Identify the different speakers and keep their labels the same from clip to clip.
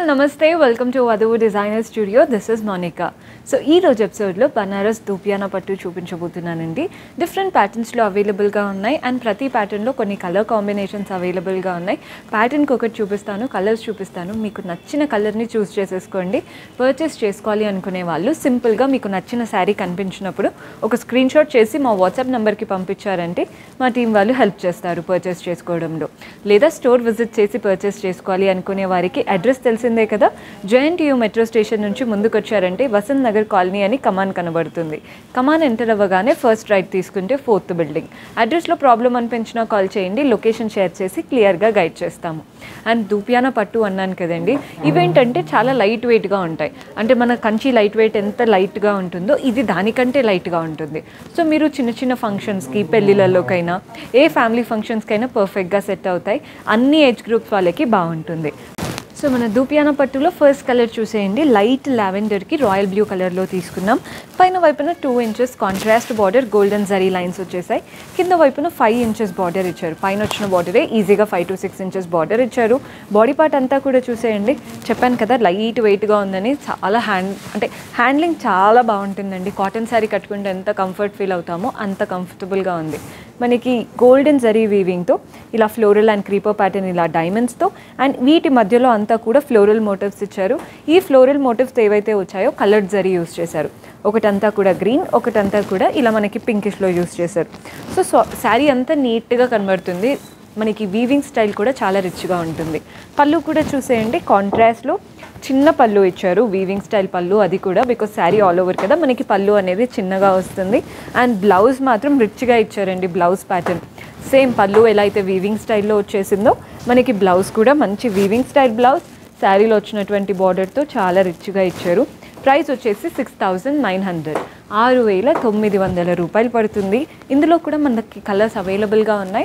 Speaker 1: all నమస్తే welcome to Vadhuvu designer studio this is Monika so ఈ రోజు ఎపిసోడ్లో బనారస్ దూపియానా పట్టు చూపించబోతున్నానండి డిఫరెంట్ ప్యాటర్న్స్లో అవైలబుల్గా ఉన్నాయి అండ్ ప్రతి ప్యాటర్న్లో కొన్ని కలర్ కాంబినేషన్స్ అవైలబుల్గా ఉన్నాయి ప్యాటర్న్కి ఒకటి చూపిస్తాను కలర్స్ చూపిస్తాను మీకు నచ్చిన కలర్ని చూస్ చేసేసుకోండి పర్చేస్ చేసుకోవాలి అనుకునే వాళ్ళు సింపుల్గా మీకు నచ్చిన శారీ కనిపించినప్పుడు ఒక స్క్రీన్ షాట్ చేసి మా వాట్సాప్ నెంబర్కి పంపించారంటే మా టీం వాళ్ళు హెల్ప్ చేస్తారు పర్చేస్ చేసుకోవడంలో లేదా స్టోర్ విజిట్ చేసి పర్చేస్ చేసుకోవాలి అనుకునే వారికి అడ్రస్ తెలిసిందే కదా జయంట్ యూ మెట్రో స్టేషన్ నుంచి ముందుకు వచ్చారంటే వసంత్ నగర్ కాలనీ అని కమాన్ కనబడుతుంది కమాన్ ఎంటర్ అవ్వగానే ఫస్ట్ రైట్ తీసుకుంటే ఫోర్త్ బిల్డింగ్ అడ్రస్లో ప్రాబ్లం అనిపించినా కాల్ చేయండి లొకేషన్ షేర్ చేసి క్లియర్గా గైడ్ చేస్తాము అండ్ దూపియానా పట్టు అన్నాను కదండి ఇవేంటంటే చాలా లైట్ వెయిట్గా ఉంటాయి అంటే మన కంచి లైట్ వెయిట్ ఎంత లైట్గా ఉంటుందో ఇది దానికంటే లైట్గా ఉంటుంది సో మీరు చిన్న చిన్న ఫంక్షన్స్కి పెళ్ళిళ్ళలోకైనా ఏ ఫ్యామిలీ ఫంక్షన్స్కైనా పర్ఫెక్ట్గా సెట్ అవుతాయి అన్ని ఏజ్ గ్రూప్స్ వాళ్ళకి బాగుంటుంది సో మన దూపియానా పట్టులో ఫస్ట్ కలర్ చూసేయండి లైట్ లావెండర్కి రాయల్ బ్లూ కలర్లో తీసుకున్నాం పైన వైపున two inches contrast border golden zari lines వచ్చేసాయి కింద వైపున ఫైవ్ ఇంచెస్ బార్డర్ ఇచ్చారు పైన వచ్చిన బార్డరే ఈజీగా five to six inches border ఇచ్చారు బాడీ పార్ట్ అంతా కూడా చూసేయండి చెప్పాను కదా లైట్ వెయిట్గా ఉందని చాలా హ్యాండ్ అంటే హ్యాండ్లింగ్ చాలా బాగుంటుందండి కాటన్ శారీ కట్టుకుంటే ఎంత కంఫర్ట్ ఫీల్ అవుతామో అంత కంఫర్టబుల్గా ఉంది మనకి గోల్డెన్ జరీ వీవింగ్తో ఇలా ఫ్లోరల్ అండ్ క్రీపర్ ప్యాటర్న్ ఇలా డైమండ్స్తో అండ్ వీటి మధ్యలో అంతా కూడా ఫ్లోరల్ మోటివ్స్ ఇచ్చారు ఈ ఫ్లోరల్ మోటివ్స్ ఏవైతే వచ్చాయో కలర్డ్ జరీ యూస్ చేశారు ఒకటంతా కూడా గ్రీన్ ఒకటంతా కూడా ఇలా మనకి పింకిష్లో యూస్ చేశారు సో సో శారీ అంతా నీట్గా కనబడుతుంది మనకి వీవింగ్ స్టైల్ కూడా చాలా రిచ్గా ఉంటుంది పళ్ళు కూడా చూసేయండి కాంట్రాస్ట్లో చిన్న పళ్ళు ఇచ్చారు వీవింగ్ స్టైల్ పళ్ళు అది కూడా బికాస్ శారీ ఆల్ ఓవర్ కదా మనకి పళ్ళు అనేది చిన్నగా వస్తుంది అండ్ బ్లౌజ్ మాత్రం రిచ్గా ఇచ్చారండి బ్లౌజ్ ప్యాటర్న్ సేమ్ పళ్ళు ఎలా అయితే వీవింగ్ స్టైల్లో వచ్చేసిందో మనకి బ్లౌజ్ కూడా మంచి వీవింగ్ స్టైల్ బ్లౌజ్ శారీలో వచ్చినటువంటి బార్డర్తో చాలా రిచ్గా ఇచ్చారు ప్రైస్ వచ్చేసి సిక్స్ థౌజండ్ నైన్ హండ్రెడ్ ఆరు వేల తొమ్మిది వందల రూపాయలు పడుతుంది ఇందులో కూడా మనకి కలర్స్ అవైలబుల్గా ఉన్నాయి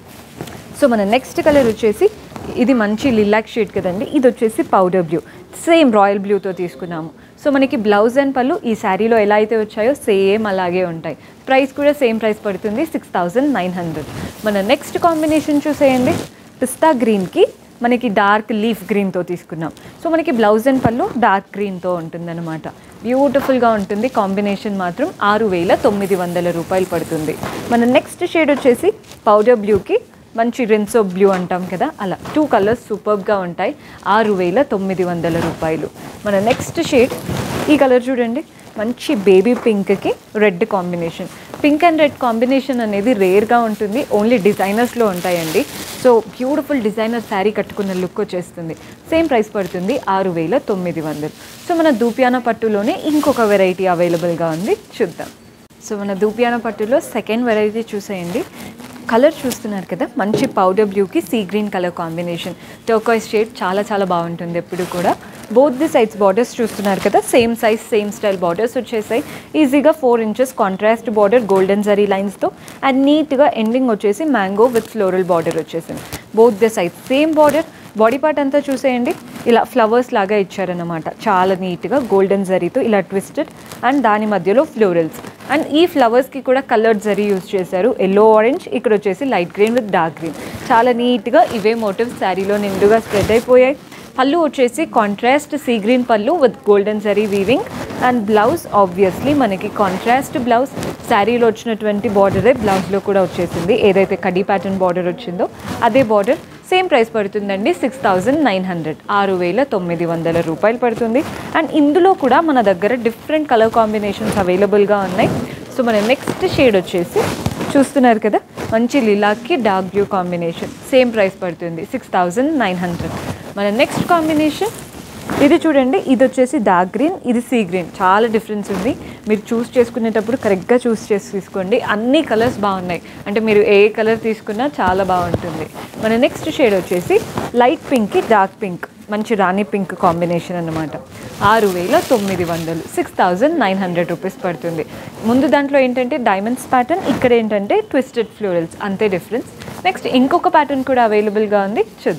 Speaker 1: సో మన నెక్స్ట్ కలర్ వచ్చేసి ఇది మంచి లిలాక్ షేడ్ కదండి ఇది వచ్చేసి పౌడర్ బ్లూ సేమ్ రాయల్ బ్లూతో తీసుకున్నాము సో మనకి బ్లౌజ్ అండ్ పళ్ళు ఈ శారీలో ఎలా అయితే వచ్చాయో సేమ్ అలాగే ఉంటాయి ప్రైస్ కూడా సేమ్ ప్రైస్ పడుతుంది సిక్స్ థౌజండ్ నైన్ హండ్రెడ్ మన నెక్స్ట్ కాంబినేషన్ చూసేయండి పిస్తా గ్రీన్కి మనకి డార్క్ లీఫ్ గ్రీన్తో తీసుకున్నాం సో మనకి బ్లౌజ్ అండ్ పళ్ళు డార్క్ గ్రీన్తో ఉంటుందన్నమాట బ్యూటిఫుల్గా ఉంటుంది కాంబినేషన్ మాత్రం ఆరు వేల తొమ్మిది వందల రూపాయలు పడుతుంది మన నెక్స్ట్ షేడ్ వచ్చేసి పౌడర్ బ్లూకి మంచి రెన్సో బ్లూ అంటాం కదా అలా టూ కలర్స్ సూపర్గా ఉంటాయి ఆరు వేల తొమ్మిది వందల రూపాయలు మన నెక్స్ట్ షేడ్ ఈ కలర్ చూడండి మంచి బేబీ పింక్కి red combination pink and red combination అనేది రేర్గా ఉంటుంది ఓన్లీ డిజైనర్స్లో ఉంటాయండి సో బ్యూటిఫుల్ డిజైనర్ శారీ కట్టుకున్న లుక్ వచ్చేస్తుంది సేమ్ ప్రైస్ పడుతుంది ఆరు వేల తొమ్మిది వందలు సో మన దూపియానా పట్టులోనే ఇంకొక వెరైటీ అవైలబుల్గా ఉంది చూద్దాం సో మన దూపియానా పట్టులో సెకండ్ వెరైటీ చూసేయండి కలర్ చూస్తున్నారు కదా మంచి పౌడర్ బ్లూకి sea green colour combination turquoise shade చాలా చాలా బాగుంటుంది ఎప్పుడు కూడా బోత్ ది సైడ్స్ బార్డర్స్ చూస్తున్నారు కదా same size same style borders వచ్చేసాయి ఈజీగా four inches contrast border golden zari లైన్స్తో అండ్ నీట్గా ఎండింగ్ వచ్చేసి మ్యాంగో విత్ ఫ్లోరల్ బార్డర్ వచ్చేసింది both the size same border body part అంతా చూసేయండి ఇలా ఫ్లవర్స్ లాగా ఇచ్చారనమాట చాలా నీట్గా గోల్డెన్ జరీతో ఇలా ట్విస్టెడ్ అండ్ దాని మధ్యలో ఫ్లోరల్స్ అండ్ ఈ ఫ్లవర్స్కి కూడా కలర్డ్ జరీ యూజ్ చేశారు ఎల్లో ఆరెంజ్ ఇక్కడ వచ్చేసి light green with dark green చాలా నీట్గా ఇవే మోటివ్స్ శారీలో నిండుగా స్ప్రెడ్ అయిపోయాయి పళ్ళు వచ్చేసి కాంట్రాస్ట్ సీ గ్రీన్ పళ్ళు with golden zari weaving and blouse ఆబ్వియస్లీ మనకి కాంట్రాస్ట్ బ్లౌజ్ శారీలో వచ్చినటువంటి బార్డరే బ్లౌజ్లో కూడా వచ్చేసింది ఏదైతే కడీ ప్యాటర్న్ బార్డర్ వచ్చిందో అదే బార్డర్ సేమ్ ప్రైస్ పడుతుందండి సిక్స్ థౌజండ్ నైన్ హండ్రెడ్ ఆరు వేల తొమ్మిది వందల రూపాయలు పడుతుంది అండ్ ఇందులో కూడా మన దగ్గర డిఫరెంట్ కలర్ కాంబినేషన్స్ అవైలబుల్గా ఉన్నాయి సో మన నెక్స్ట్ షేడ్ వచ్చేసి చూస్తున్నారు కదా మంచి లిలాక్కి dark blue combination same price పడుతుంది సిక్స్ థౌజండ్ నైన్ హండ్రెడ్ మన నెక్స్ట్ కాంబినేషన్ ఇది చూడండి ఇది వచ్చేసి డార్క్ గ్రీన్ ఇది సీ గ్రీన్ చాలా డిఫరెన్స్ ఉంది మీరు చూస్ చేసుకునేటప్పుడు కరెక్ట్గా చూస్ చేసి తీసుకోండి అన్ని కలర్స్ బాగున్నాయి అంటే మీరు ఏ కలర్ తీసుకున్నా చాలా బాగుంటుంది మన నెక్స్ట్ షేడ్ వచ్చేసి లైట్ పింక్కి డార్క్ పింక్ మంచి రాణి పింక్ కాంబినేషన్ అనమాట ఆరు వేల తొమ్మిది వందలు six thousand nine hundred rupees పడుతుంది ముందు దాంట్లో ఏంటంటే డైమండ్స్ ప్యాటర్న్ ఇక్కడ ఏంటంటే ట్విస్టెడ్ ఫ్లోరల్స్ అంతే డిఫరెన్స్ నెక్స్ట్ ఇంకొక ప్యాటర్న్ కూడా అవైలబుల్గా ఉంది చూద్దాం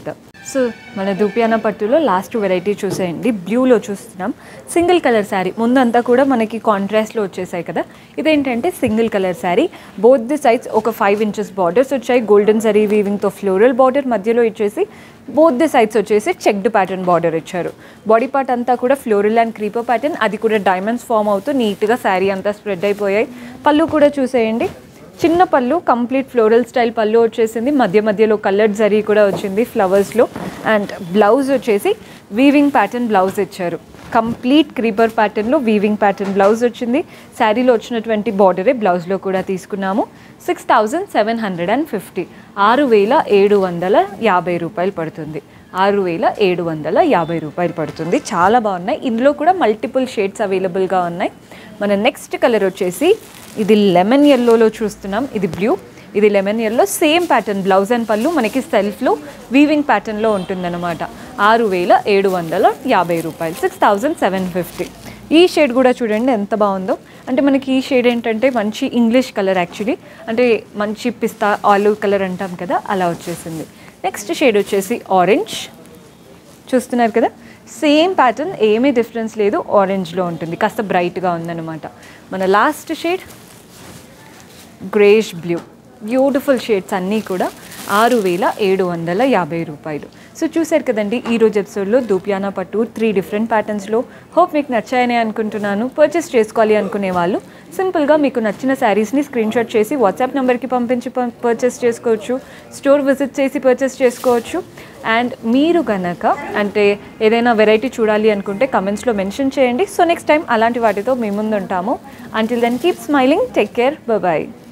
Speaker 1: సో మన దూపియానా పట్టులో లాస్ట్ వెరైటీ చూసేయండి బ్లూలో చూస్తున్నాం సింగిల్ కలర్ శారీ ముందంతా కూడా మనకి కాంట్రాస్ట్లో వచ్చేసాయి కదా ఇదేంటంటే single colour saree both the sides ఒక ఫైవ్ ఇంచెస్ బార్డర్స్ వచ్చాయి గోల్డెన్ జరీ వీవింగ్తో ఫ్లోరల్ బార్డర్ మధ్యలో ఇచ్చేసి బోత్ ది సైడ్స్ వచ్చేసి చెక్డ్ ప్యాటర్న్ బార్డర్ ఇచ్చారు బాడీ పార్ట్ అంతా కూడా ఫ్లోరల్ అండ్ క్రీపర్ ప్యాటర్న్ అది కూడా డైమండ్స్ ఫామ్ అవుతూ నీట్గా శారీ అంతా స్ప్రెడ్ అయిపోయాయి పళ్ళు కూడా చూసేయండి చిన్న పళ్ళు కంప్లీట్ ఫ్లోరల్ స్టైల్ పళ్ళు వచ్చేసింది మధ్య మధ్యలో కలర్డ్ జరీ కూడా వచ్చింది ఫ్లవర్స్లో అండ్ బ్లౌజ్ వచ్చేసి వీవింగ్ ప్యాటర్న్ బ్లౌజ్ ఇచ్చారు కంప్లీట్ క్రీపర్ ప్యాటర్న్లో వీవింగ్ ప్యాటర్న్ బ్లౌజ్ వచ్చింది శారీలో వచ్చినటువంటి బార్డరే బ్లౌజ్లో కూడా తీసుకున్నాము six thousand seven hundred and fifty ఆరు వేల ఏడు వందల యాభై రూపాయలు పడుతుంది ఆరు వేల ఏడు వందల యాభై రూపాయలు పడుతుంది చాలా బాగున్నాయి ఇందులో కూడా మల్టిపుల్ షేడ్స్ అవైలబుల్గా ఉన్నాయి మన నెక్స్ట్ కలర్ వచ్చేసి ఇది లెమన్ ఎల్లోలో చూస్తున్నాం ఇది బ్లూ ఇది lemon yellow same pattern blouse and పళ్ళు మనకి సెల్ఫ్లో వీవింగ్ ప్యాటర్న్లో ఉంటుందన్నమాట ఆరు వేల ఏడు వందల యాభై రూపాయలు సిక్స్ థౌజండ్ సెవెన్ ఫిఫ్టీ ఈ షేడ్ కూడా చూడండి ఎంత బాగుందో అంటే మనకి ఈ షేడ్ ఏంటంటే మంచి ఇంగ్లీష్ కలర్ యాక్చువల్లీ అంటే మంచి పిస్తా ఆలివ్ కలర్ అంటాం కదా అలా వచ్చేసింది నెక్స్ట్ షేడ్ వచ్చేసి ఆరెంజ్ చూస్తున్నారు కదా సేమ్ ప్యాటర్న్ ఏమీ డిఫరెన్స్ లేదు ఆరెంజ్లో ఉంటుంది కాస్త బ్రైట్గా ఉందన్నమాట మన last shade greyish blue beautiful shades అన్నీ కూడా ఆరు వేల ఏడు వందల యాభై రూపాయలు సో చూశారు కదండి ఈరోజు ఎపిసోడ్లో దూపియానా పట్టు త్రీ డిఫరెంట్ ప్యాటర్న్స్లో హోప్ మీకు నచ్చాయని అనుకుంటున్నాను పర్చేస్ చేసుకోవాలి అనుకునే వాళ్ళు సింపుల్గా మీకు నచ్చిన శారీస్ని స్క్రీన్ షాట్ చేసి వాట్సాప్ నెంబర్కి పంపించి పర్చేస్ చేసుకోవచ్చు స్టోర్ విజిట్ చేసి పర్చేస్ చేసుకోవచ్చు అండ్ మీరు గనక అంటే ఏదైనా వెరైటీ చూడాలి అనుకుంటే కమెంట్స్లో మెన్షన్ చేయండి సో నెక్స్ట్ టైం అలాంటి వాటితో మీ ముందు ఉంటాము until then keep smiling take care bye